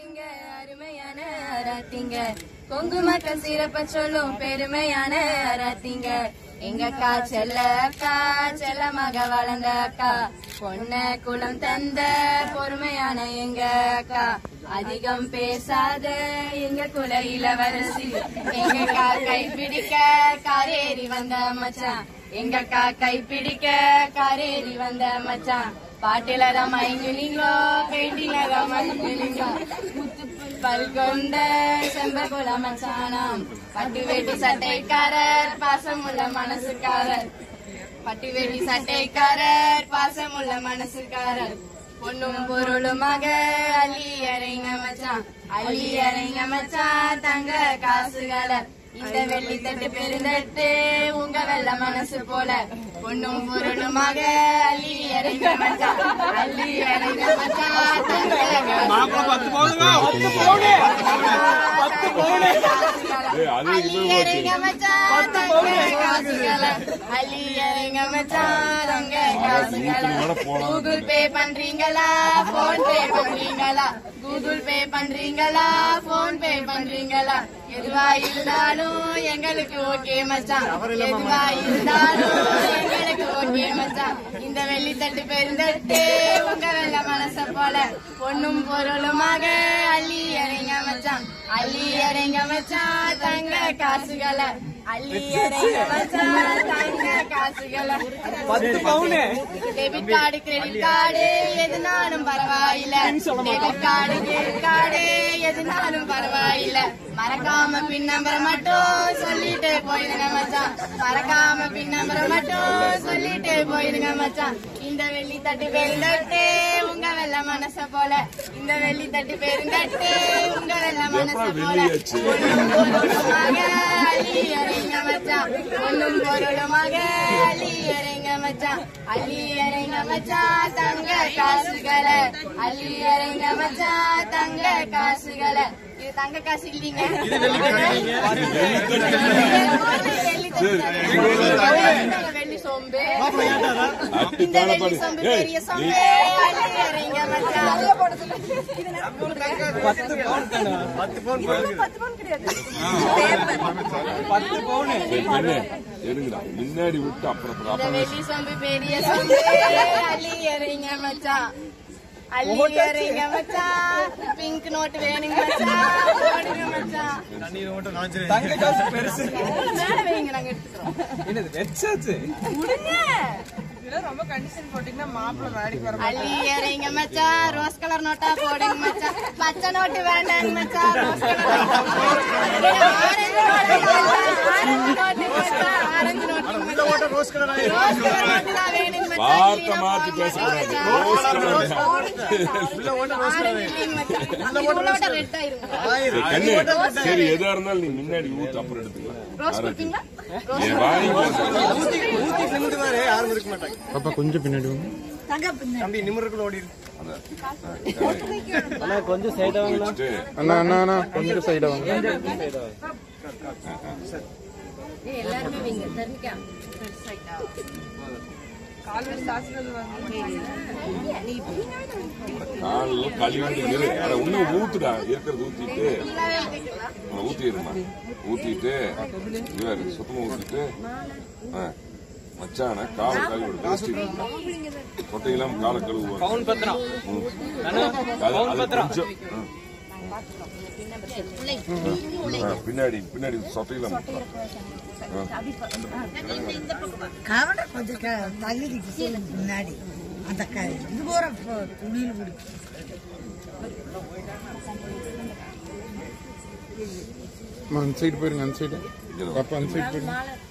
நீங்க அருமையான அராத்திங்க குங்குமத்த சிறப்ப சொல்லும் பெருமையான அராத்திங்க எங்க அக்கா செல்ல அக்கா செல்ல மக வளர்ந்த அக்கா பொண்ண குளம் தந்த பொறுமையான எங்க அக்கா அதிகம் பேசாத எங்க குல இளவரசி எங்க அக்கா கைப்பிடிக்க காரேறி வந்த மச்சான் எங்க அக்கா கைப்பிடிக்க காரேறி வந்த மச்சான் பாட்டில தான் மயங்குனீங்களோ பெயிண்டில தான் மயங்குனீங்களோ பல் கொண்ட செம்பகுல மச்சானாம் பட்டு வேட்டி சட்டைக்காரர் பாசமுள்ள மனசுக்காரர் பட்டு வேட்டி சட்டைக்காரர் பாசமுள்ள மனசுக்காரர் பொண்ணும் பொருளுமாக அள்ளி அறைங்க மச்சான் அள்ளி அறைங்க மச்சான் தங்க காசுகளை இந்த வெள்ளி தட்டு பெருந்தட்டு உங்க வெள்ள மனசு போல பொண்ணும் பொருளுமாக அள்ளி இறங்க மச்சான் அள்ளி இறங்க மச்சான் தங்க அள்ளி இறங்க மச்சான் தங்க காசுகளை அள்ளி இறங்க மச்சான் தங்க காசுகளை கூகுள் பே பண்றீங்களா போன் பே பண்றீங்களா கூகுள் பே பண்றீங்களா போன் பே பண்றீங்களா எதுவா இருந்தாலும் எங்களுக்கு ஓகே மச்சான் எதுவா இருந்தாலும் எங்களுக்கு ஓகே மச்சான் இந்த வெள்ளி தட்டு பெருந்தட்டு உங்க வெள்ள மனச போல பொண்ணும் பொருளுமாக அள்ளி இறங்க மச்சான் அள்ளி இறங்க மச்சான் தங்க காசுகளை அள்ளி இறங்க மச்சான் தங்க காசுகளை டெபிட் கார்டு கிரெடிட் கார்டு எதுனாலும் பரவாயில்ல டெபிட் கார்டு கிரெடிட் கார்டு எதுனாலும் பரவாயில்ல மறக்காம பின் நம்பரை மட்டும் சொல்லிட்டு போயிருங்க மச்சான் மறக்காம பின் நம்பரை மட்டும் சொல்லிட்டு போயிருங்க மச்சான் இந்த வெள்ளி தட்டு பெருந்தட்டு உங்க வெள்ள மனச போல இந்த வெள்ளி தட்டு பெருந்தட்டு உங்க வெள்ள மனச போல பொண்ணும் பொருளுமாக அள்ளி இறங்க மச்சான் பொண்ணும் பொருளுமாக அள்ளி இறங்க மச்சான் அள்ளி இறங்க மச்சான் தங்க காசுகளை அள்ளி இறங்க மச்சான் தங்க காசுகளை இது தங்க காசு இல்லீங்க வெள்ளி சோம்பு இந்த வெள்ளி சோம்பு பெரிய சோம்பு அள்ளி இறங்க மச்சான் பெண்ணே, எடுங்கடா முன்னாடி விட்டு அப்புறம் அப்புறம் இந்த அப்புறம் வெள்ளி சோம்பு பெரிய சோம்பு அள்ளி இறங்க மச்சான் அள்ளி இறங்க மச்சான் பிங்க் நோட் வேணுங்க மச்சான் போடுங்க மச்சான் மேல வைங்க நாங்க எடுத்துக்கிறோம் விடுங்க ரொம்ப கண்டிஷன் போட்டீங்கன்னா மாப்பிள்ள வேலைக்கு வர அள்ளி இறங்க மச்சான் ரோஸ் கலர் நோட்டா போடுங்க மச்சான் பச்சை நோட்டு வேண்டாங்க மச்சான் ரோஸ் கலர் ஆரஞ்சு நோட்டு மச்சான் orange note rose colour note தான் வேணுங்க மச்சான் வார்த்தை மாத்தி பேசக்கூடாது ரோஸ் கலர் ஆரஞ்சு இல்லைங்க மச்சான் இவ்வளோட ரெட் ஆயிருங்க கண்ணு சரி எதா இருந்தாலும் நீ முன்னாடி ஊத்து அப்புறம் எடுத்துக்கலாம் ரோஸ் கொடுப்பீங்களா என் வாங்கி பாப்பா கொஞ்சம் பின்னாடி வாங்க கொஞ்சம் சைடா அண்ணா அண்ணா அண்ணா கொஞ்சம் சைடா வாங்க எல்லாருமே வைங்க தெரிஞ்சுக்கா கால்வெளி சாசினது வந்து காலில் கழுவிட்டு இரு அட இன்னும் ஊத்துடா இருக்கிறது ஊத்திட்டு அஹ் ஊத்திடுமா ஊத்திட்டு இவர் சுத்தமா ஊத்திட்டு ஆ, மச்சான காலை கழுவி விடு வேஸ்ட் கொட்டையெல்லாம் காலை கழுவுவாங்க பவுன் பத்திரம் கொஞ்சம் ஆ. ஆ, பின்னாடி பின்னாடி சொட்டையெல்லாம் கவலை கொஞ்சம் க- தகுதிக்கு சொல்லுங்க முன்னாடி அந்த க இது போற ப- துணியில் பிடிக்கும் அம்மா, அந்த சைடு போயிருங்க அந்த சைடு பாப்பா அந்த சைடு போயிருங்க